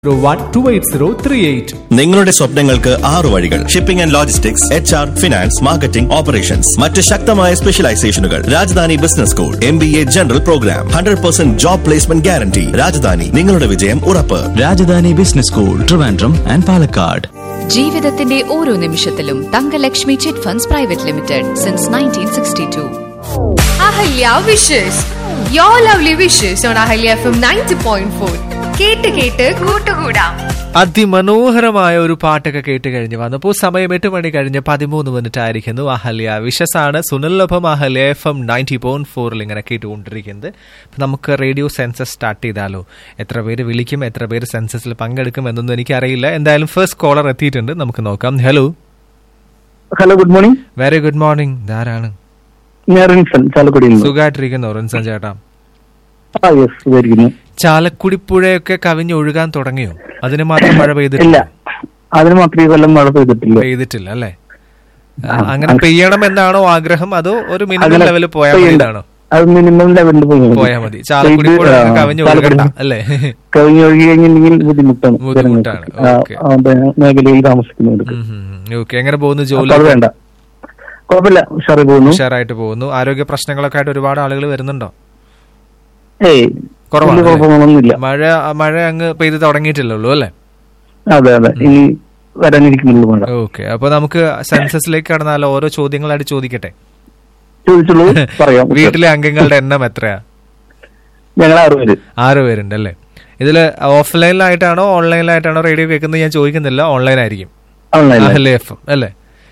Zero one two eight zero three eight നിങ്ങളുടെ സ്വപ്നങ്ങൾക്ക് ആറു വഴികൾ shipping and logistics H R finance marketing operations മറ്റ് ശക്തമായ സ്പെഷ്യലൈസേഷനുകൾ Rajadhani business school M B A general programme hundred percent job placement guarantee Rajadhani നിങ്ങളുടെ വിജയം ഉറപ്പ് Rajadhani business school Trivandrum and Palakkad ജീവിതത്തിന്റെ ഓരോ നിമിഷത്തിലും Thangalakshmi chit funds private limited since nineteen sixty two Ahalya wishes your lovely wishes on Ahalya F M ninety point four കേട്ട് കേട്ട് കൂട്ടുകൂടാം അതിമനോഹരമായ ഒരു പാട്ടൊക്കെ കേട്ട് കഴിഞ്ഞ് വന്നപ്പോൾ സമയം എട്ട് മണി കഴിഞ്ഞ് പതിമൂന്ന് മിനിറ്റ് ആയിരിക്കുന്നു അഹല്യ വിഷസാണ് സുനിലൊപ്പം Ahalya F M ninety point ഫോറിൽ ഇങ്ങനെ കേട്ടുകൊണ്ടിരിക്കുന്നത് അപ്പൊ നമുക്ക് റേഡിയോ സെൻസസ് സ്റ്റാർട്ട് ചെയ്താലോ എത്ര പേര് വിളിക്കും എത്ര പേര് സെൻസസിൽ പങ്കെടുക്കും എന്നൊന്നും എനിക്കറിയില്ല എന്തായാലും ഫസ്റ്റ് കോളർ എത്തിയിട്ടുണ്ട് നമുക്ക് നോക്കാം hello hello good morning very good morning ധാരാണ് ഞാൻ റിൻസൺ ചാലക്കുടിയിൽ നിന്ന് സുഖമായിട്ടിരിക്കുന്നു റിൻസൻ ചേട്ടാ ആ യെസ് സുഖമായിരിക്കുന്നു ചാലക്കുടി പുഴയൊക്കെ കവിഞ്ഞൊഴുകാൻ തുടങ്ങിയോ അതിന് മാത്രം മഴ ഇല്ല പെയ്തിട്ടില്ല അതിന് മാത്രം ഈ കൊല്ലം മഴ പെയ്തിട്ടില്ല പെയ്തിട്ടില്ല അല്ലേ ആ, അങ്ങനെ പെയ്യണം എന്നാണോ ആഗ്രഹം അതോ ഒരു മിനിമം അങ്ങനെ ലെവലിൽ പോയാൽ മതി പെയ്യണ്ട. എന്നാണോ അത് മിനിമം ലെവലിൽ പോയാൽ പോയാൽ മതി ചാലക്കുടി പുഴ കവിഞ്ഞ് ഒഴുകണ്ട അല്ലേ കവിഞ്ഞൊഴുകി കഴിഞ്ഞിട്ടുണ്ടെങ്കിൽ ബുദ്ധിമുട്ടാണ് ബുദ്ധിമുട്ടാണ്. ജനങ്ങൾക്ക്. ആ, ഓക്കേ. ആ, ബേ- മേഖലയിൽ താമസിക്കുന്നവർക്ക് ഓക്കെ എങ്ങനെ പോകുന്നു അപ്പൊ ജോലി അത് വേണ്ട കുഴപ്പമില്ല ഉഷാറി പോകുന്നു ഉഷാറായിട്ട് പോകുന്നു ആരോഗ്യ പ്രശ്നങ്ങളൊക്കെ ആയിട്ട് ഒരുപാട് ആളുകൾ വരുന്നുണ്ടോ ഏയ് കുറവാണ് വലിയ കുഴപ്പമൊന്നുമില്ല മഴ മഴ അങ്ങ് പെയ്ത് തുടങ്ങിയിട്ടില്ലല്ലോ അല്ലേ അതെ അതെ ഇനി വരാനിരിക്കുന്നുള്ളൂ മഴ ഓക്കെ അപ്പൊ നമുക്ക് സെൻസസിലേക്ക് കടന്നാൽ ഓരോ ചോദ്യങ്ങളായിട്ട് ചോദിക്കട്ടെ ചോദിച്ചുള്ളൂ പറയാം വീട്ടിലെ അംഗങ്ങളുടെ എണ്ണം എത്രയാ ഞങ്ങൾ ആറ് പേര് ആറ് പേരുണ്ട് അല്ലേ ഇതില് ഓഫ്ലൈനിലായിട്ടാണോ ഓൺലൈനിലായിട്ടാണോ റേഡിയോ കേൾക്കുന്നത് ഞാൻ ചോദിക്കുന്നില്ല ഓൺലൈൻ ആയിരിക്കും ഓൺലൈൻ അഹല്യ എഫ് എം അല്ലേ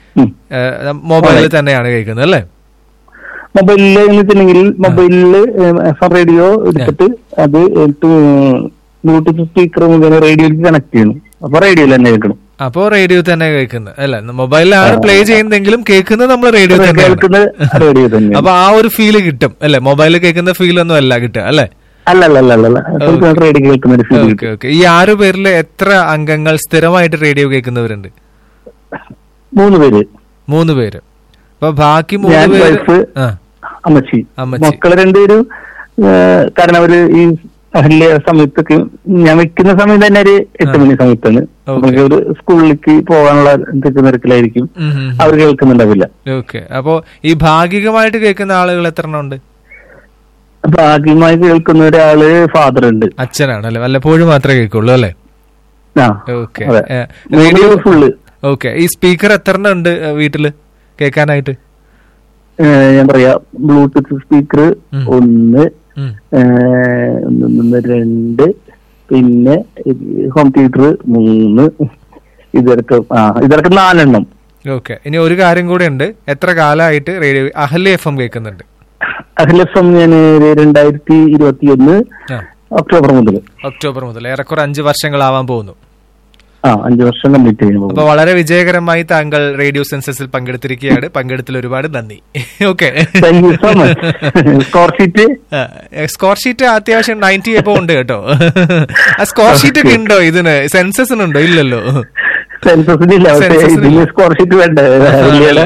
മൊബൈലിൽ തന്നെയാണ് കേൾക്കുന്നത് അല്ലേ മൊബൈലില് എന്ന് വെച്ചിട്ടുണ്ടെങ്കിൽ മൊബൈലില് എഫ് എം റേഡിയോ എടുത്തിട്ട് അത് ബ്ലൂടൂത്ത് സ്പീക്കർ മുഖേന റേഡിയോയിലേക്ക് കണക്ട് ചെയ്യണം അപ്പൊ റേഡിയോയിൽ തന്നെ കേൾക്കണം അപ്പോ റേഡിയോ തന്നെ കേൾക്കുന്നത് അല്ല മൊബൈലിലാണ് പ്ലേ ചെയ്യുന്നതെങ്കിലും കേൾക്കുന്നത് നമ്മൾ റേഡിയോ തന്നെ കേൾക്കുന്നത് റേഡിയോ തന്നെ അപ്പൊ ആ ഒരു ഫീല് കിട്ടും അല്ലെ മൊബൈലിൽ കേൾക്കുന്ന ഫീൽ ഒന്നും അല്ല കിട്ടുക അല്ലെ അല്ല അല്ല അല്ല അല്ല അല്ല റേഡിയോ കേൾക്കുന്ന ഒരു ഫീൽ ഓക്കെ ഓക്കെ ഈ ആറു പേരിൽ എത്ര അംഗങ്ങൾ സ്ഥിരമായിട്ട് റേഡിയോ കേൾക്കുന്നവരുണ്ട് മൂന്ന് പേര് മൂന്ന് പേര് അപ്പൊ ബാക്കി മൂന്ന് ഞാൻ പേര് വൈഫ് ആ അമ്മച്ചി അമ്മച്ചി. മക്കള് രണ്ടുപേരും ആ, കാരണം അവര് ഈ അഹല്യ സമയത്തൊക്കെ ഞാൻ വെക്കുന്ന സമയം തന്നെ ഒരു എട്ട് മണി സമയത്താണ് നമുക്ക് ഒരു സ്കൂളിലേക്ക് പോകാനുള്ള എന്തൊക്കെ നിരക്കിലായിരിക്കും ഉം, ഉം, ഉം. അവർ കേൾക്കുന്നുണ്ടാവില്ല ഓക്കെ അപ്പോ ഈ ഭാഗികമായിട്ട് കേൾക്കുന്ന ആളുകൾ എത്ര എണ്ണം ഉണ്ട് അപ്പൊ ആദ്യമായി കേൾക്കുന്ന ഒരാള് ഫാദർ ഉണ്ട് അച്ഛനാണ് അല്ലെ വല്ലപ്പോഴും മാത്രമേ കേൾക്കുള്ളൂ അല്ലെ ആ ഓക്കെ അതെ. ഏ, റേഡിയോ ഫുള്ള് ഓക്കെ ഈ സ്പീക്കർ എത്ര എണ്ണം ഉണ്ട് ഏ, വീട്ടില് കേൾക്കാനായിട്ട് ഏഹ് ഞാൻ പറയാ ബ്ലൂടൂത്ത് സ്പീക്കർ ഉം. ഒന്ന് ഉം. ഏഹ് ഒന്ന് ഒന്ന് രണ്ട് പിന്നെ ഹോം തിയേറ്റർ മൂന്ന് ഇതൊക്കെ ആ ഇതൊക്കെ നാലെണ്ണം ഓക്കെ ഇനി ഒരു കാര്യം കൂടെ ഉണ്ട് എത്ര കാലമായിട്ട് റേഡിയോ അഹല്യ എഫ് എം കേൾക്കുന്നുണ്ട് അഖിലസം ഞാൻ രണ്ടായിരത്തി ഇരുപത്തി ഒന്ന് ആ ഒക്ടോബർ മുതൽ ഒക്ടോബർ മുതൽ ഏറെക്കുറെ അഞ്ച് വർഷങ്ങളാവാൻ പോകുന്നു ആ അഞ്ചു വർഷം കംപ്ലീറ്റ് ചെയ്യുന്നു അപ്പൊ വളരെ വിജയകരമായി താങ്കൾ റേഡിയോ സെൻസസിൽ പങ്കെടുത്തിരിക്കുകയാണ് പങ്കെടുത്തിൽ ഒരുപാട് നന്ദി okay thank you so much score sheet score sheet അത്യാവശ്യം നയൻറ്റി എബോ ഉണ്ട് കേട്ടോ ആ സ്കോർ ഷീറ്റ് ഒക്കെ ഉണ്ടോ ഇതിന് സെൻസസിനുണ്ടോ ഇല്ലല്ലോ സെൻസസിനില്ല പക്ഷേ സെൻസസിനില്ല. ഇതിന് സ്കോർ ഷീറ്റ് വേണ്ട അഹല്യയുടെ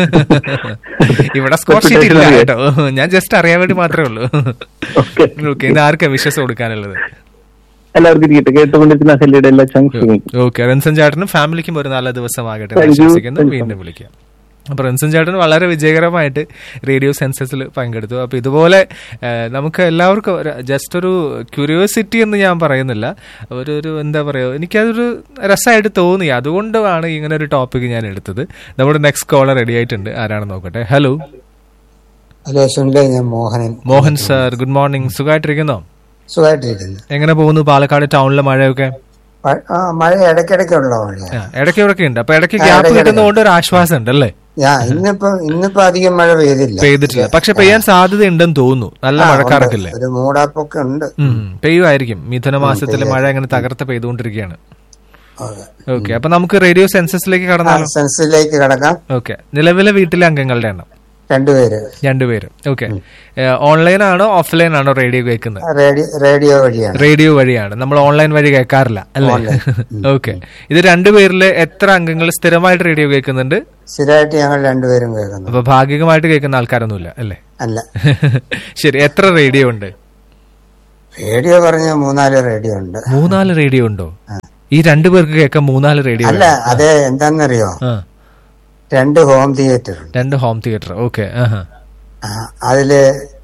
ഇവിടെ സ്കോർ ഷീറ്റ് ഇല്ല കേട്ടോ ഞാൻ ജസ്റ്റ് അറിയാൻ വേണ്ടി മാത്രമേ ഉള്ളൂ ഓക്കെ ഓക്കെ ഇത് ആർക്കാ വിശ്വസം കൊടുക്കാനുള്ളത് എല്ലാവർക്കും ഇരിക്കട്ടെ കേട്ടുകൊണ്ടിരിക്കുന്ന അഹല്യയുടെ എല്ലാ ചാൻസും ഓക്കെ റൻസൻ ചേട്ടനും ഫാമിലിക്കും ഒരു നല്ല ദിവസമാകട്ടെ Thank you. ആശംസിക്കുന്നു Thank you. വീണ്ടും വിളിക്കാം അപ്പൊ റൻസൻ ചേട്ടൻ വളരെ വിജയകരമായിട്ട് റേഡിയോ സെൻസസിൽ പങ്കെടുത്തു അപ്പൊ ഇതുപോലെ ആ, നമുക്ക് എല്ലാവർക്കും ജസ്റ്റ് ഒരു ക്യൂരിയോസിറ്റി എന്ന് ഞാൻ പറയുന്നില്ല ഒരു ഒരു എന്താ പറയുക എനിക്കതൊരു രസമായിട്ട് തോന്നി അതുകൊണ്ടാണ് ഇങ്ങനെ ഒരു ടോപ്പിക് ഞാൻ എടുത്തത് നമ്മുടെ നെക്സ്റ്റ് കോളർ റെഡി ആയിട്ടുണ്ട് ആരാണെന്ന് നോക്കട്ടെ ഹലോ ഹലോ സുനിലെ ഞാൻ Mohanan Mohan sir good morning സുഖമായിട്ടിരിക്കുന്നോ സുഖമായിട്ടിരിക്കുന്നു എങ്ങനെ പോകുന്നു പാലക്കാട് ടൗണിലെ മഴയൊക്കെ മ- ആ മഴ ഇടയ്ക്കിടയ്ക്കുള്ള മഴ ആ, ഇടയ്ക്ക് ഇടയ്ക്ക് ഉണ്ട് അപ്പൊ ഇടയ്ക്ക് ആ, ഗ്യാപ്പ് ഇടയ്ക്ക് കിട്ടുന്നതുകൊണ്ട് ഒരു ആശ്വാസം ഉണ്ട് അല്ലേ ഞാൻ ഇന്നിപ്പോ ഇന്നിപ്പോ അധികം മഴ പെയ്തില്ല പെയ്തിട്ടില്ല പക്ഷെ പെയ്യാൻ സാധ്യത ഉണ്ടെന്ന് തോന്നുന്നു നല്ല ആ, ഉണ്ട്. മഴക്കാറൊക്കില്ലേ ഒരു മൂടാപ്പൊക്കെ ഉണ്ട് ഉം, പെയ്യുമായിരിക്കും മിഥുന മാസത്തിലെ മഴ അങ്ങനെ തകർത്ത് പെയ്തുകൊണ്ടിരിക്കുകയാണ് അതെ. ഓക്കെ അപ്പൊ നമുക്ക് റേഡിയോ സെൻസസിലേക്ക് ആ, കടന്നാലോ സെൻസിലേക്ക് കിടക്കാം ഓക്കെ നിലവിലെ വീട്ടിലെ അംഗങ്ങളുടെ എണ്ണം രണ്ടുപേര് രണ്ടുപേരും ഓക്കെ ഓൺലൈൻ ആണോ ഓഫ്ലൈൻ ആണോ റേഡിയോ കേൾക്കുന്നത് റേഡിയോ റേഡിയോ വഴിയാണ് റേഡിയോ വഴിയാണ് നമ്മൾ ഓൺലൈൻ വഴി കേൾക്കാറില്ല അല്ലേ ഓക്കെ ഇത് രണ്ടുപേരില് എത്ര അംഗങ്ങൾ സ്ഥിരമായിട്ട് റേഡിയോ കേൾക്കുന്നുണ്ട് സ്ഥിരമായിട്ട് ഞങ്ങൾ രണ്ടുപേരും കേൾക്കുന്നു അപ്പൊ ഭാഗികമായിട്ട് കേൾക്കുന്ന ആൾക്കാരൊന്നുമില്ല അല്ലേ അല്ല ശരി എത്ര റേഡിയോ ഉണ്ട് റേഡിയോ പറഞ്ഞ മൂന്നാല് റേഡിയോ ഉണ്ട് മൂന്നാല് റേഡിയോ ഉണ്ടോ ഈ രണ്ടു പേർക്ക് കേൾക്കാൻ മൂന്നാല് റേഡിയോ അല്ല അത് എന്താന്നറിയോ ആ രണ്ട് ഹോം തിയേറ്റർ ഉണ്ട് രണ്ട് ഹോം തിയേറ്റർ ഓക്കെ ആഹാ ആ, അതില്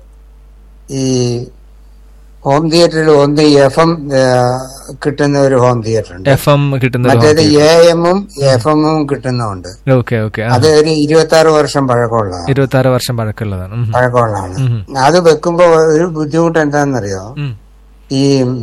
ഈ ഹോം തിയേറ്ററിൽ ഒന്ന് എഫ് എം കിട്ടുന്ന ഒരു ഹോം തിയേറ്റർ ഉണ്ട് എഫ് എം കിട്ടുന്ന മറ്റേത് എ എമ്മും എഫ് എമ്മും കിട്ടുന്നുണ്ട് ഓക്കെ ഓക്കെ അത് ഒരു ഇരുപത്തി ആറ് വർഷം പഴക്കമുള്ളതാണ് ഇരുപത്തി ആറ് വർഷം പഴക്കമുള്ളതാണ് ഉം. പഴക്കമുള്ളതാണ് അത് വെക്കുമ്പോ ഒരു ബുദ്ധിമുട്ട് എന്താണെന്നറിയോ ഉം. ഈ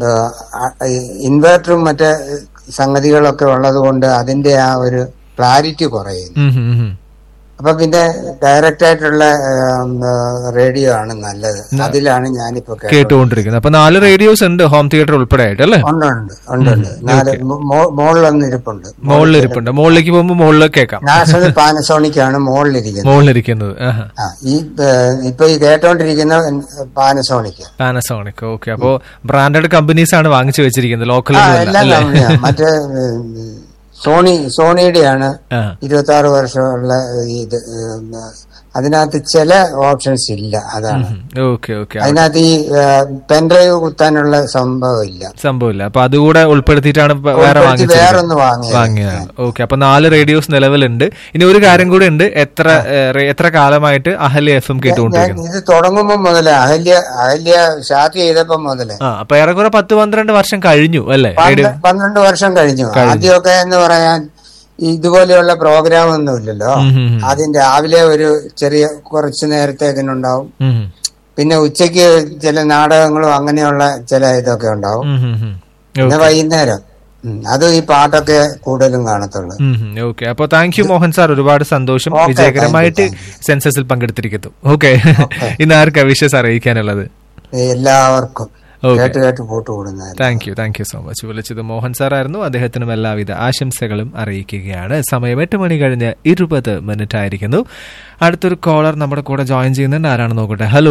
ഇൻവേർട്ടറും മറ്റേ സംഗതികളൊക്കെ ഉള്ളത് കൊണ്ട് അതിന്റെ ആ ഒരു ക്ലാരിറ്റി കുറയുന്നു ഉം, ഉം, ഉം. അപ്പൊ പിന്നെ ഡയറക്റ്റ് ആയിട്ടുള്ള റേഡിയോ ആണ് നല്ലത് അതിലാണ് ഞാനിപ്പോ കേട്ടത് കേട്ടുകൊണ്ടിരിക്കുന്നത് അപ്പൊ നാല് റേഡിയോസ് ഉണ്ട് ഹോം തിയേറ്റർ ഉൾപ്പെടെ ആയിട്ട് അല്ലേ ഉണ്ട് ഉണ്ട് ഉണ്ട് ഉണ്ട് നാല് മോ- മോളിലൊന്ന് ഇരിപ്പുണ്ട് മുകളിൽ ഇരിപ്പുണ്ട് മുകളിലേക്ക് പോകുമ്പോൾ മുകളിൽ കേൾക്കാം നാഷണൽ പാനസോണിക് ആണ് മോളിലിരിക്കുന്നത് മുകളിലിരിക്കുന്നത് ആഹാ ആ ഈ ഏഹ്, ഇപ്പൊ ഈ കേട്ടോണ്ടിരിക്കുന്ന പാനസോണിക് പാനസോണിക് ഓക്കെ അപ്പോ ബ്രാൻഡഡ് കമ്പനീസ് ആണ് വാങ്ങിച്ചു വെച്ചിരിക്കുന്നത് ആ ലോക്കലിൽ എല്ലാം കമ്പനിയാ. മറ്റേ ഏഹ്, സോണി സോണിയുടെയാണ് ആ ഇരുപത്തി ആറ് വർഷമുള്ള ഇത് ഏഹ്, അതിനകത്ത് ചില ഓപ്ഷൻസ് ഇല്ല അതാണ് ഓക്കെ ഓക്കെ അതിനകത്ത് ഈ പെൻഡ്രൈവ് കുത്താനുള്ള സംഭവം ഇല്ല സംഭവമില്ല അപ്പൊ അതുകൂടെ ഉൾപ്പെടുത്തിയിട്ടാണ് ഇപ്പൊ വേറെ ഉൾപ്പെടുത്തി വാങ്ങിച്ചത് വേറൊന്ന് വാങ്ങിയത്. വാങ്ങിയതാണ് ഓക്കെ അപ്പൊ നാല് റേഡിയോസ് നിലവിലുണ്ട് ഇനി ഒരു കാര്യം കൂടെ ഉണ്ട് എത്ര ഏ, റേ- എത്ര കാലമായിട്ട് അഹല്യ എഫ് എം ഞാൻ കേട്ടുകൊണ്ടിരിക്കുന്നു ഇത് തുടങ്ങുമ്പോ മുതലേ അഹല്യ അഹല്യ സ്റ്റാർട്ട് ചെയ്തപ്പോ മുതലേ ആ അപ്പൊ ഏറെക്കുറെ പത്ത് പന്ത്രണ്ട് വർഷം കഴിഞ്ഞു അല്ലേ റേഡിയോ പന്ത്ര- പന്ത്രണ്ട് വർഷം കഴിഞ്ഞു ആദ്യമൊക്കെ എന്ന് പറയാൻ ഇതുപോലെയുള്ള പ്രോഗ്രാം ഒന്നും ഇല്ലല്ലോ ഉം, ഉം, ഉം. ആദ്യം രാവിലെ ഒരു ചെറിയ കുറച്ച് നേരത്തേക്കിനുണ്ടാവും ഉം, പിന്നെ ഉച്ചയ്ക്ക് ചില നാടകങ്ങളും അങ്ങനെയുള്ള ചില ഇതൊക്കെ ഉണ്ടാവും ഉം, ഉം, ഉം. പിന്നെ വൈകുന്നേരം ഉം, അത് ഈ പാട്ടൊക്കെ കൂടുതലും കാണത്തുള്ളൂ ഓക്കെ അപ്പൊ താങ്ക് യു മോഹൻ സാർ ഒരുപാട് സന്തോഷം Okay, വിജയകരമായിട്ട് thank you, സെൻസസിൽ പങ്കെടുത്തിരിക്കുന്നു ഓക്കെ ഇന്ന് ആർക്കാ വിഷസ് അറിയിക്കാനുള്ളത് എല്ലാവർക്കും Okay. കേട്ട് കേട്ട് പോട്ട് കൂടുന്ന thank you thank you so much വിളിച്ചത് മോഹൻ സാർ ആയിരുന്നു അദ്ദേഹത്തിനും എല്ലാവിധ ആശംസകളും അറിയിക്കുകയാണ് സമയം എട്ട് മണി കഴിഞ്ഞ് ഇരുപത് മിനിറ്റ് ആയിരിക്കുന്നു അടുത്തൊരു കോളർ നമ്മുടെ കൂടെ ജോയിൻ ചെയ്യുന്നുണ്ട് ആരാണ് നോക്കട്ടെ ഹലോ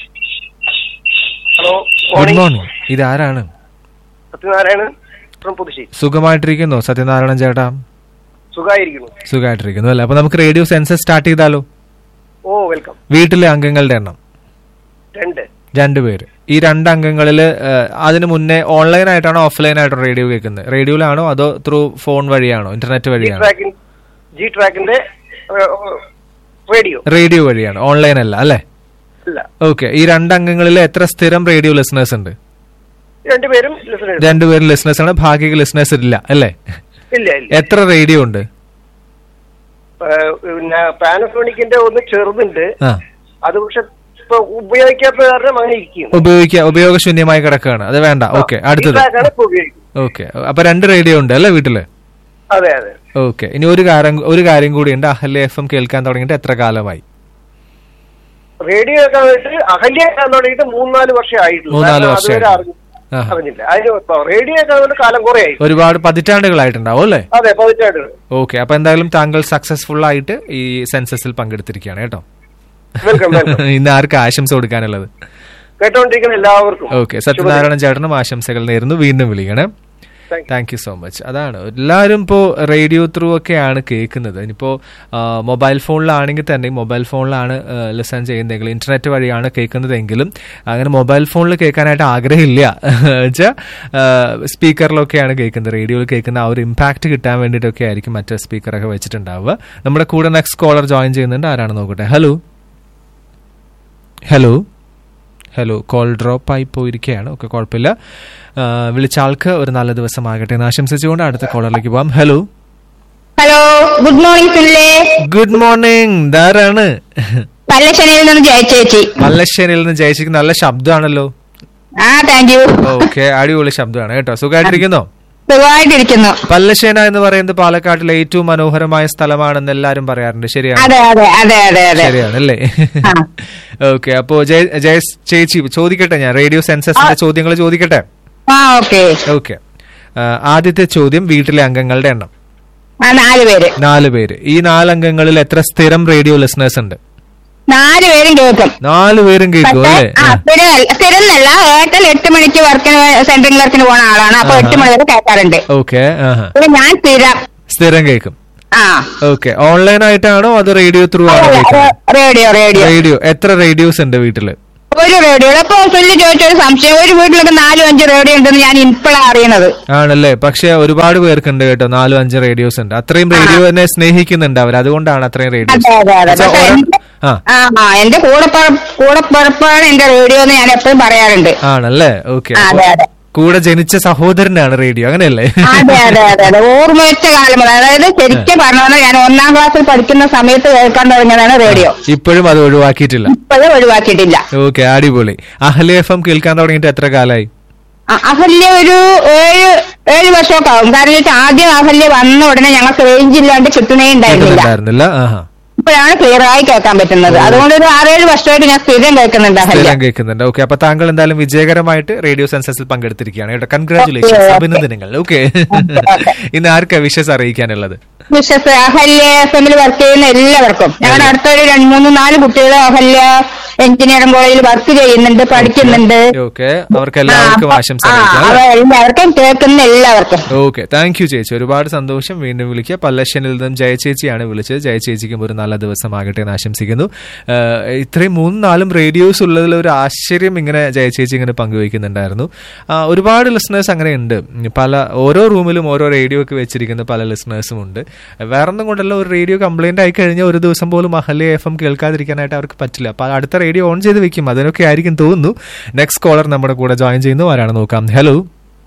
ഹലോ ഗുഡ് മോർണിംഗ് ഇത് ആരാണ് സത്യനാരായണൻ ഫ്രം പുതുശ്ശേരി സുഖമായിട്ടിരിക്കുന്നു സത്യനാരായണൻ ചേട്ടാ സുഖമായിരിക്കുന്നു സുഖമായിട്ടിരിക്കുന്നു അല്ലേ അപ്പൊ നമുക്ക് റേഡിയോ സെൻസസ് സ്റ്റാർട്ട് ചെയ്താലോ ഓ വെൽക്കം വീട്ടിലെ അംഗങ്ങളുടെ എണ്ണം രണ്ട് രണ്ടുപേര് ഈ രണ്ട് അംഗങ്ങളിൽ അതിന് മുന്നേ ഓൺലൈൻ ആയിട്ടാണോ ഓഫ്ലൈൻ ആയിട്ടോ റേഡിയോ കേൾക്കുന്നത് റേഡിയോയിലാണോ അതോ ത്രൂ ഫോൺ വഴിയാണോ ഇന്റർനെറ്റ് ജി വഴിയാണോ ട്രാക്കിൻ ജി ട്രാക്കിന്റെ റേഡിയോ റേഡിയോ വഴിയാണ് ഓൺലൈൻ അല്ല അല്ലേ അല്ല ഓക്കെ ഈ രണ്ട് അംഗങ്ങളിൽ എത്ര സ്ഥിരം റേഡിയോ ലിസണേഴ്സ് ഉണ്ട് രണ്ടുപേരും ലിസൺ രണ്ടുപേരും ലിസണേഴ്സ് ആണ് ഭാഗിക ലിസണേഴ്സ് ഇല്ല അല്ലേ ഇല്ല ഇല്ല എത്ര റേഡിയോ ഉണ്ട് ഏഹ്, പിന്നെ പാനസോണിക്കിന്റെ ഒന്ന് ചെറുതുണ്ട് ആ അത് പക്ഷെ ഇപ്പൊ ഉപയോഗിക്കാത്ത കാരണം അങ്ങനെ ഇരിക്കുന്നു ഉപയോഗിക്കുക ഉപയോഗശൂന്യമായി കിടക്കുകയാണ് അത് വേണ്ട ഓക്കെ അടുത്തത് ട്രാക്കാണ് ഇപ്പൊ ഉപയോഗിക്കുന്നത് ഓക്കെ അപ്പൊ രണ്ട് റേഡിയോ ഉണ്ട് അല്ലേ വീട്ടില് അതെ അതെ ഓക്കെ ഇനി ഒരു കാര്യം ഒരു കാര്യം കൂടിയുണ്ട് അഹല്യ എഫ് എം കേൾക്കാൻ തുടങ്ങിയിട്ട് എത്ര കാലമായി റേഡിയോ ഒക്കെ വന്നിട്ട് അഹല്യ കേൾക്കാൻ തുടങ്ങിയിട്ട് മൂന്നാല് വർഷം ആയിട്ടുള്ളൂ മൂന്നാല് കാരണം വർഷമായി. അതുവരെ അറിഞ്ഞു ആ. അറിഞ്ഞില്ല അതിന് ഇപ്പൊ റേഡിയോ ഒക്കെ വന്നിട്ട് കാലം കുറെ ആയി ഒരുപാട് പതിറ്റാണ്ടുകളായിട്ടുണ്ടാവും അല്ലേ അതെ പതിറ്റാണ്ട് ഓക്കെ അപ്പൊ എന്തായാലും താങ്കൾ സക്സസ്ഫുൾ ആയിട്ട് ഈ സെൻസസിൽ പങ്കെടുത്തിരിക്കുകയാണ് കേട്ടോ വെൽക്കം വെൽക്കം ഇന്ന് ആർക്ക് ആശംസ കൊടുക്കാനുള്ളത് കേട്ടോണ്ടിരിക്കുന്ന എല്ലാവർക്കും ഓക്കെ സത്യനാരായണൻ ചേട്ടനും ആശംസകൾ നേരുന്നു വീണ്ടും വിളിക്കണേ Thank you. Thank you so much അതാണ് എല്ലാവരും ഇപ്പോൾ റേഡിയോ ത്രൂ ഒക്കെയാണ് കേൾക്കുന്നത് ഇനിയിപ്പോൾ മൊബൈൽ ഫോണിലാണെങ്കിൽ തന്നെ മൊബൈൽ ഫോണിലാണ് ലിസൺ ചെയ്യുന്നതെങ്കിൽ ഇന്റർനെറ്റ് വഴിയാണ് കേൾക്കുന്നതെങ്കിലും അങ്ങനെ മൊബൈൽ ഫോണിൽ കേൾക്കാനായിട്ട് ആഗ്രഹമില്ല വെച്ചാൽ സ്പീക്കറിലൊക്കെയാണ് കേൾക്കുന്നത് റേഡിയോയിൽ കേൾക്കുന്ന ആ ഒരു ഇമ്പാക്ട് കിട്ടാൻ വേണ്ടിയിട്ടൊക്കെ ആയിരിക്കും മറ്റേ സ്പീക്കറൊക്കെ വെച്ചിട്ടുണ്ടാവുക നമ്മുടെ കൂടെ നെക്സ്റ്റ് കോളർ ജോയിൻ ചെയ്യുന്നുണ്ട് ആരാണ് നോക്കട്ടെ hello hello hello call drop ആയി പോയിരിക്കുകയാണ് ഓക്കെ കുഴപ്പമില്ല ആ, വിളിച്ച ആൾക്ക് ഒരു നല്ല ദിവസം ആകട്ടെ എന്ന് ആശംസിച്ചുകൊണ്ട് അടുത്ത കോളറിലേക്ക് പോവാം ഹലോ ഹലോ ഗുഡ് മോർണിംഗ് സുനിലേ ഗുഡ് മോർണിംഗ് ധാരാണ് പല്ലശ്ശനയിൽ നിന്ന് ജയ ചേച്ചി മല്ലശ്ശേരിയിൽ നിന്ന് ജയിച്ചിരിക്കുന്ന നല്ല ശബ്ദമാണല്ലോ ആ താങ്ക് യു ഓക്കെ അടിപൊളി ശബ്ദമാണ് കേട്ടോ സുഖമായിട്ടിരിക്കുന്നോ സുഖമായിട്ടിരിക്കുന്നു പല്ലശ്ശേന എന്ന് പറയുന്നത് പാലക്കാട്ടിലെ ഏറ്റവും മനോഹരമായ സ്ഥലമാണെന്ന് എല്ലാരും പറയാറുണ്ട് ശരിയാണ് അതെ അതെ അതെ അതെ അതെ ശരിയാണല്ലേ ആ. ഓക്കെ അപ്പോ ജയ ജയ ചേച്ചി ചോദിക്കട്ടെ ഞാൻ റേഡിയോ സെൻസസിന്റെ ചോദ്യങ്ങൾ ചോദിക്കട്ടെ ആ ഓക്കെ ഓക്കെ ആദ്യത്തെ ചോദ്യം വീട്ടിലെ അംഗങ്ങളുടെ എണ്ണം ആ നാല് പേര് നാല് പേര് ഈ നാലംഗങ്ങളിൽ എത്ര സ്ഥിരം റേഡിയോ ലിസണേഴ്സ് ഉണ്ട് നാല് പേരും കേൾക്കും നാല് പേരും കേൾക്കും പക്ഷേ അല്ലേ ആ സ്ഥിരം സ്ഥിരന്നല്ല ഏട്ടൽ എട്ട് മണിക്ക് വർക്കിന് സെൻട്രിംഗ് വർക്കിന് പോണ ആളാണ് അപ്പൊ എട്ട് മണി വരെ കേൾക്കാറുണ്ട് ഓക്കെ പിന്നെ ഞാൻ സ്ഥിരം സ്ഥിരം കേൾക്കും ആ ഓക്കെ ഓൺലൈൻ ആയിട്ടാണോ അത് റേഡിയോ ത്രൂ ആണോ കേൾക്കുന്നത് റേഡിയോ റേഡിയോ റേഡിയോ എത്ര റേഡിയോസ് ഉണ്ട് വീട്ടില് ഒരു റേഡിയോ അപ്പൊ സുല്ലി ചോദിച്ചൊരു സംശയം ഒരു വീട്ടിലൊക്കെ നാലും അഞ്ച് റേഡിയോ ഉണ്ടെന്ന് ഞാൻ ഇപ്പോഴാണ് അറിയണത് ആണല്ലേ പക്ഷെ ഒരുപാട് പേർക്കുണ്ട് കേട്ടോ നാലും അഞ്ച് റേഡിയോസ് ഉണ്ട് അത്രയും റേഡിയോ തന്നെ സ്നേഹിക്കുന്നുണ്ട് അവർ അതുകൊണ്ടാണ് അത്രയും റേഡിയോസ് അതെ അതെ അതെ പക്ഷെ എന്റെ- ആ ആ ആ എന്റെ കൂടെ കൂടെ പിറപ്പാണ് എന്റെ റേഡിയോ എന്ന് ഞാൻ എപ്പോഴും പറയാറുണ്ട് ആണല്ലേ ഓക്കെ ആ, അതെ അതെ കൂടെ ജനിച്ച സഹോദരനാണ് റേഡിയോ അങ്ങനെയല്ലേ അതെ അതെ അതെ അതെ ഓർമ്മവെച്ച കാലം മുതൽ അതായത് ശരിക്കും പറഞ്ഞാൽ ഞാൻ ഒന്നാം ക്ലാസ്സിൽ പഠിക്കുന്ന സമയത്ത് കേൾക്കാൻ തുടങ്ങിയതാണ് റേഡിയോ ഇപ്പോഴും അത് ഒഴിവാക്കിയിട്ടില്ല ഇപ്പോഴും ഒഴിവാക്കിയിട്ടില്ല ഓക്കെ അടിപൊളി അഹലി എഫ് എം കേൾക്കാൻ തുടങ്ങിയിട്ട് എത്ര കാലായി അ- അഹല്യ ഒരു ഏഴ് ഏഴ് വർഷമൊക്കെ ആവും കാരണം വെച്ചാൽ ആദ്യം അഹല്യ വന്ന ഉടനെ ഞങ്ങൾക്ക് റേഞ്ച് ഇല്ലാണ്ട് കിട്ടുന്നേ ഉണ്ടായിരുന്നില്ല കേൾക്കുന്നുണ്ടായിരുന്നില്ല ആഹാ ഇപ്പോഴാണ് ക്ലിയർ ആയി കേൾക്കാൻ പറ്റുന്നത് അതുകൊണ്ട് ഒരു ആറേഴ് വർഷമായിട്ട് ഞാൻ സ്ഥിരം കേൾക്കുന്നുണ്ട് അഹല്യ സ്ഥിരം കേൾക്കുന്നുണ്ട് ഓക്കെ അപ്പൊ താങ്കൾ എന്തായാലും വിജയകരമായിട്ട് റേഡിയോ സെൻസസിൽ പങ്കെടുത്തിരിക്കുകയാണ് കേട്ടോ കൺഗ്രാചുലേഷൻസ് അഭിനന്ദനങ്ങൾ ഓക്കെ ഇന്ന് ആർക്കാ വിഷസ് അറിയിക്കാനുള്ളത് വിശ്വസ് അഹല്യ എഫ് എമ്മിൽ വർക്ക് ചെയ്യുന്ന എല്ലാവർക്കും ഞങ്ങളുടെ അടുത്തൊരു രണ്ട് മൂന്ന് നാല് കുട്ടികൾ അഹല്യ എഞ്ചിനീയറിംഗ് കോളേജിൽ വർക്ക് ചെയ്യുന്നുണ്ട് പഠിക്കുന്നുണ്ട് ഓക്കെ അവർക്ക് എല്ലാവർക്കും ആശംസ ആ, അറിയിക്കാം അവ എല്ലാവർക്കും കേൾക്കുന്ന എല്ലാവർക്കും ഓക്കെ താങ്ക് യു ചേച്ചി ഒരുപാട് സന്തോഷം വീണ്ടും വിളിക്കുക പല്ലശ്ശനിൽ നിന്നും ജയ ചേച്ചിയാണ് വിളിച്ചത് ജയ ചേച്ചിക്കും ഒരു നല്ല ദിവസമാകട്ടെ എന്ന് ആശംസിക്കുന്നു ആഹ് ഇത്രയും മൂന്നും നാലും റേഡിയോസ് ഉള്ളതിൽ ഒരു ആശ്ചര്യം ഇങ്ങനെ ജയ ചേച്ചി ഇങ്ങനെ പങ്കുവയ്ക്കുന്നുണ്ടായിരുന്നു ആഹ് ഒരുപാട് ലിസണേഴ്സ് അങ്ങനെ ഉണ്ട് പല ഓരോ റൂമിലും ഓരോ റേഡിയോ ഒക്കെ വെച്ചിരിക്കുന്ന പല ലിസണേഴ്സും ഉണ്ട് വേറൊന്നും കൊണ്ടല്ല ഒരു റേഡിയോ കംപ്ലൈന്റ് ആയി കഴിഞ്ഞാൽ ഒരു ദിവസം പോലും അഹല്യ എഫ് എം കേൾക്കാതിരിക്കാനായിട്ട് അവർക്ക് പറ്റില്ല അപ്പൊ അടുത്ത റേഡിയോ ഓൺ ചെയ്ത് വെക്കും അതിനൊക്കെ ആയിരിക്കും തോന്നുന്നു നെക്സ്റ്റ് കോളർ നമ്മുടെ കൂടെ ജോയിൻ ചെയ്യുന്നു ആരാണ് നോക്കാം ഹലോ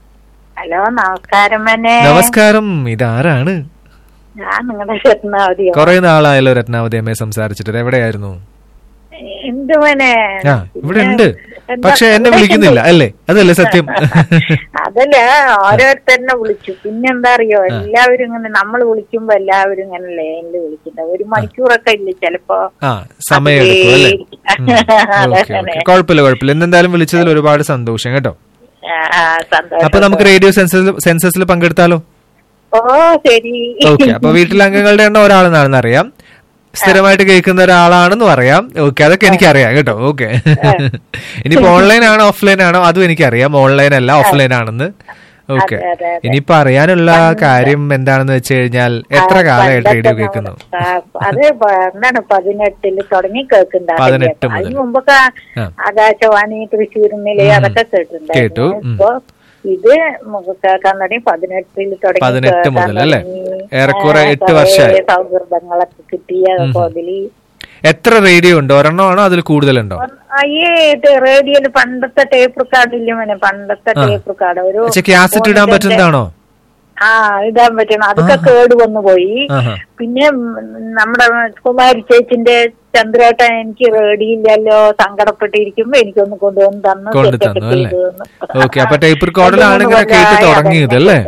ഹലോ നമസ്കാരം മനെ നമസ്കാരം ഇതാരാണ് ഞാൻ നിങ്ങളുടെ രത്നാവതിയോ കുറെ നാളായല്ലോ രത്നാവതി അമ്മയെ സംസാരിച്ചിട്ട് എവിടെയായിരുന്നു എന്ത് മനെ ആ ഇവിടെ ഉണ്ട് പക്ഷെ എന്നെ വിളിക്കുന്നില്ല അല്ലേ അതല്ലേ സത്യം അതല്ല ഓരോരുത്തരനെ വിളിച്ചു പിന്നെന്താ അറിയോ എല്ലാവരും ഇങ്ങനെ നമ്മൾ വിളിക്കുമ്പോ എല്ലാവരും ഇങ്ങനെ ലൈനില് വിളിക്കുന്നത് ഒരു മണിക്കൂറൊക്കെ ഇല്ല ചിലപ്പോ ആ സമയം എടുക്കും അല്ലേ ഉം. ഓക്കെ അതങ്ങനെ. ഓക്കെ കുഴപ്പമില്ല കുഴപ്പമില്ല ഇന്നെന്തായാലും വിളിച്ചതിൽ ഒരുപാട് സന്തോഷം കേട്ടോ ആ, ആ, സന്തോഷം അപ്പൊ നമുക്ക് റേഡിയോ സെൻസസിൽ സെൻസസിൽ പങ്കെടുത്താലോ ഓ ശരി ഓക്കെ അപ്പൊ വീട്ടിലെ അംഗങ്ങളുടെ എണ്ണം ഒരാളെന്നാണെന്ന് അറിയാം സ്ഥിരമായിട്ട് കേൾക്കുന്ന ഒരാളാണെന്ന് പറയാം ഓക്കെ അതൊക്കെ എനിക്കറിയാം കേട്ടോ ഓക്കെ ഇനിയിപ്പോ ഓൺലൈൻ ആണോ ഓഫ്ലൈൻ ആണോ അതും എനിക്കറിയാം ഓൺലൈൻ അല്ല ഓഫ്ലൈൻ ആണെന്ന് ഓക്കെ അതെ, അതെ, അതെ. ഇനിയിപ്പോ അറിയാനുള്ള കാര്യം എന്താണെന്ന് വെച്ച് കഴിഞ്ഞാൽ എത്ര കാലമായിട്ട് റേഡിയോ കേൾക്കുന്നു ആ, അത് പ- എന്താണ് പതിനെട്ടില് തുടങ്ങി കേൾക്കുന്നുണ്ട് പതിനെട്ട് മുതൽ. അതിന് മുമ്പൊക്കെ ആ. ആകാശവാണി തൃശ്ശൂർ നിലയം ഉം. അതൊക്കെ കേട്ടു, കേട്ടിട്ടുണ്ടായിരുന്നു ഉം. ഇപ്പൊ ഇത് നമുക്ക് കേൾക്കാൻ തുടങ്ങി പതിനെട്ടില് തുടങ്ങി പതിനെട്ട് കേൾക്കാൻ മുതൽ അല്ലേ? തുടങ്ങി. ഏറെക്കുറെ ആ, എട്ട് കുറേ വർഷമായി. സൗഹൃദങ്ങളൊക്കെ കിട്ടിയ ഉം. അതില് എത്ര റേഡിയോ ഉണ്ട് ഒരെണ്ണമാണോ അതിൽ കൂടുതലുണ്ടോ ഈ റേഡിയോയില് പണ്ടത്തെ ടേപ്പ് റെക്കാർഡില്ലേ മോനെ പണ്ടത്തെ ആ. ടേപ്പ് റെക്കാർഡ് ഒരു പക്ഷെ ക്യാസറ്റ് ഇടാൻ ഫോണിന്റെ- പറ്റുന്നതാണോ ആ ഇടാൻ പറ്റണം അതൊക്കെ ആഹാ. കേട് വന്നു പോയി ആഹാ. പിന്നെ ഉം, നമ്മുടെ കുമാരി ചേച്ചിന്റെ ചന്ദ്രേട്ടൻ എനിക്ക് റേഡിയില്ലല്ലോ സങ്കടപ്പെട്ടിരിക്കുമ്പോ എനിക്കൊന്ന് കൊണ്ടുവന്ന് തന്നു കൊണ്ടു സെറ്റൊക്കെ തന്നു അല്ലേ ചെയ്തു തന്നു. ഓക്കെ അപ്പൊ ടേപ്പ് റെക്കോർഡിലാണ് ഇങ്ങനെ കേട്ട് കൊല്ലായി തുടങ്ങിയത് അല്ലേ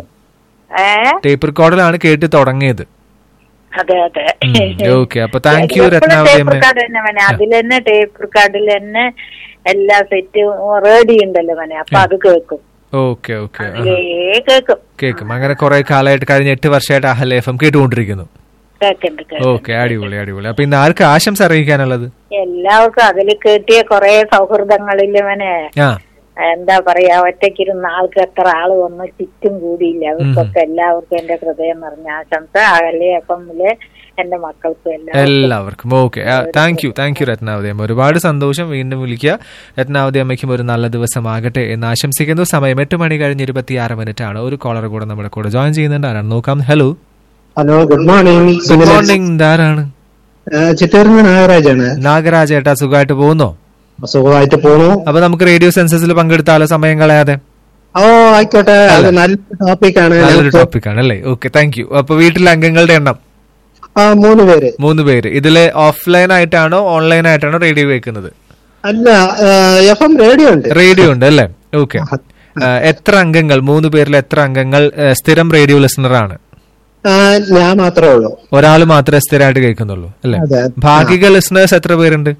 ഏ ടേപ്പ് റെക്കോർഡിലാണ് കേട്ട് തുടങ്ങിയത് അതെ അതെ ഓക്കെ അപ്പൊ താങ്ക് യു രത്നാവതി ടേപ്പ് അമ്മ റെക്കാർഡ് തന്നെ മനെ അതിൽ തന്നെ ടേപ്പ് റെക്കാർഡിൽ തന്നെ എല്ലാ സെറ്റും റേഡി ഉണ്ടല്ലോ മനെ അപ്പൊ അത് കേൾക്കും ഓക്കെ ഓക്കെ അതിലേ കേൾക്കും കേൾക്കും അങ്ങനെ കുറെ കാലമായിട്ട് കഴിഞ്ഞ എട്ട് വർഷമായിട്ട് അഹൽ എഫ് എം കേട്ടുകൊണ്ടിരിക്കുന്നു കേൾക്കുന്നുണ്ട് കേൾക്കും ഓക്കെ അടിപൊളി അടിപൊളി അപ്പൊ ഇന്ന് ആർക്ക് ആശംസ അറിയിക്കാനുള്ളത് എല്ലാവർക്കും അതിൽ കേട്ടിയ കൊറേ സൗഹൃദങ്ങളില് മനെ ആ എന്താ പറയാ ഒറ്റയ്ക്കിരുന്ന ആൾക്ക് എത്ര ആള് വന്ന് ചുറ്റും കൂടിയില്ല അവർക്കൊക്കെ എല്ലാവർക്കും എന്റെ ഹൃദയം നിറഞ്ഞ ആശംസ അകലെ എഫമില് എന്റെ മക്കൾക്കും എല്ലാവർക്കും എല്ലാവർക്കും okay thank you thank you Ratnavathi അമ്മ ഒരുപാട് സന്തോഷം വീണ്ടും വിളിക്കുക രത്നാവതി അമ്മയ്ക്കും ഒരു നല്ല ദിവസമാകട്ടെ എന്ന് ആശംസിക്കുന്നു സമയം എട്ട് മണി കഴിഞ്ഞ് ഇരുപത്തിയാറ് മിനിറ്റ് ആണ് ഒരു കോളർ കൂടെ നമ്മുടെ കൂടെ ജോയിൻ ചെയ്യുന്നുണ്ട് ആരാണ് നോക്കാം hello hello good morning good morning ഇതാരാണ് ചിറ്റൂരിൽ നിന്ന് നാഗരാജാണ് നാഗരാജ് ഏട്ടാ സുഖമായിട്ട് പോകുന്നോ സുഖമായിട്ട് പോണു അപ്പൊ നമുക്ക് റേഡിയോ സെൻസസിൽ പങ്കെടുത്താലോ സമയം കളയാതെ ഓ ആയിക്കോട്ടെ അത് നല്ല ടോപ്പിക്കാണ് നല്ലൊരു ടോപ്പിക് ആണ് അല്ലേ ഓക്കെ താങ്ക് യു അപ്പൊ വീട്ടിലെ അംഗങ്ങളുടെ എണ്ണം ആ മൂന്ന് പേര് മൂന്ന് പേര് ഇതില് ഓഫ്ലൈൻ ആയിട്ടാണോ ഓൺലൈൻ ആയിട്ടാണോ റേഡിയോ കേൾക്കുന്നത് അല്ല എഫ് എം റേഡിയോ ഉണ്ട് റേഡിയോ ഉണ്ട് അല്ലേ ഓക്കെ എത്ര അംഗങ്ങൾ മൂന്ന് പേരിൽ എത്ര അംഗങ്ങൾ ആ, സ്ഥിരം റേഡിയോ ലിസണർ ആണ് ആ, ഞാൻ മാത്രമേ ഉള്ളൂ ഒരാൾ മാത്രമേ സ്ഥിരമായിട്ട് കേൾക്കുന്നുള്ളൂ അല്ലേ അതെ. ഭാഗിക ലിസണേഴ്സ് എത്ര പേരുണ്ട്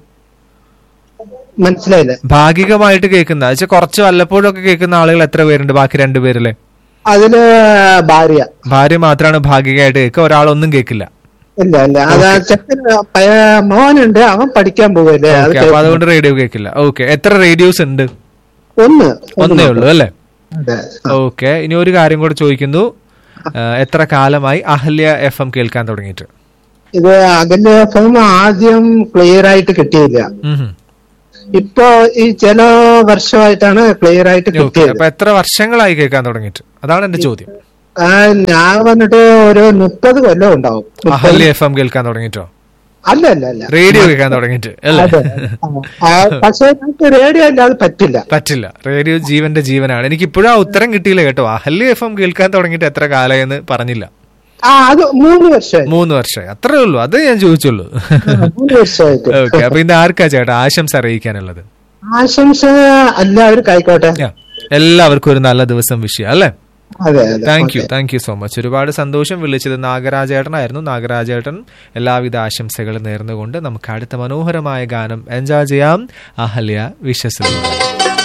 മനസ്സിലായില്ലേ ഭാഗികമായിട്ട് കേൾക്കുന്ന വെച്ചാൽ കുറച്ച് വല്ലപ്പോഴൊക്കെ കേൾക്കുന്ന ആളുകൾ എത്ര പേരുണ്ട് ബാക്കി രണ്ടുപേരിലെ അതില് ഭാര്യ ഭാര്യ മാത്രമാണ് ഭാഗികമായിട്ട് കേൾക്കുക ഒരാളൊന്നും കേൾക്കില്ല ഇല്ല ഇല്ല അത് ആ ചെക്കൻ പയ- മോനുണ്ട് അവൻ പഠിക്കാൻ പോവല്ലേ അത് Okay, അപ്പൊ അതുകൊണ്ട് റേഡിയോ കേൾക്കില്ല ഓക്കെ എത്ര റേഡിയോസ് ഉണ്ട് ഒന്ന് ഒന്നേ ഉള്ളൂ അല്ലേ അതെ ഓക്കെ ഇനി ഒരു കാര്യം കൂടെ ചോദിക്കുന്നു ആ, എത്ര കാലമായി അഹല്യ എഫ് എം കേൾക്കാൻ തുടങ്ങിയിട്ട് ഇത് അകലെ എഫ് എം ആദ്യം ക്ലിയർ ആയിട്ട് കിട്ടിയില്ല ഉം ഹും. ഇപ്പൊ ഈ ചില വർഷമായിട്ടാണ് ക്ലിയർ ആയിട്ട് ഓക്കെ കിട്ടിയത് അപ്പൊ എത്ര വർഷങ്ങളായി കേൾക്കാൻ തുടങ്ങിയിട്ട് അതാണ് എന്റെ ചോദ്യം ആ, ഞാൻ വന്നിട്ട് ഒരു മുപ്പത് കൊല്ലം ഉണ്ടാവും മുപ്പത് അഹല്യ എഫ് എം കേൾക്കാൻ തുടങ്ങിയിട്ടോ അല്ല അല്ല അല്ല റേഡിയോ കേൾക്കാൻ തുടങ്ങിയിട്ട് അല്ലേ അതെ. ആ, പക്ഷേ നമുക്ക് റേഡിയോ അല്ലാതെ പറ്റില്ല പറ്റില്ല റേഡിയോ ജീവന്റെ ജീവനാണ് എനിക്ക് ഇപ്പോഴും ആ ഉത്തരം കിട്ടിയില്ല കേട്ടോ അഹല്യ എഫ് എം കേൾക്കാൻ തുടങ്ങിയിട്ട് എത്ര കാലമെന്ന് പറഞ്ഞില്ല ആ അത് മൂന്ന് വർഷമായി മൂന്ന് വർഷമായി അത്രേ ഉള്ളൂ അത് ഞാൻ ചോദിച്ചുള്ളൂ മൂന്ന് വർഷമായിട്ട് ഓക്കെ അപ്പൊ ഇന്ന് ആർക്കാ ചേട്ടാ ആശംസ അറിയിക്കാനുള്ളത് ആശംസ എല്ലാവർക്കും ആയിക്കോട്ടെ Yeah. എല്ലാവർക്കും ഒരു നല്ല ദിവസം വിഷയം അല്ലേ അതെ അതെ thank you thank you so much ഒരുപാട് സന്തോഷം വിളിച്ചത് നാഗരാജേട്ടനായിരുന്നു നാഗരാജേട്ടൻ എല്ലാവിധ ആശംസകളും നേർന്നുകൊണ്ട് നമുക്ക് അടുത്ത മനോഹരമായ ഗാനം എൻജോയ് ചെയ്യാം അഹല്യ വിശ്വസിക്കുന്നു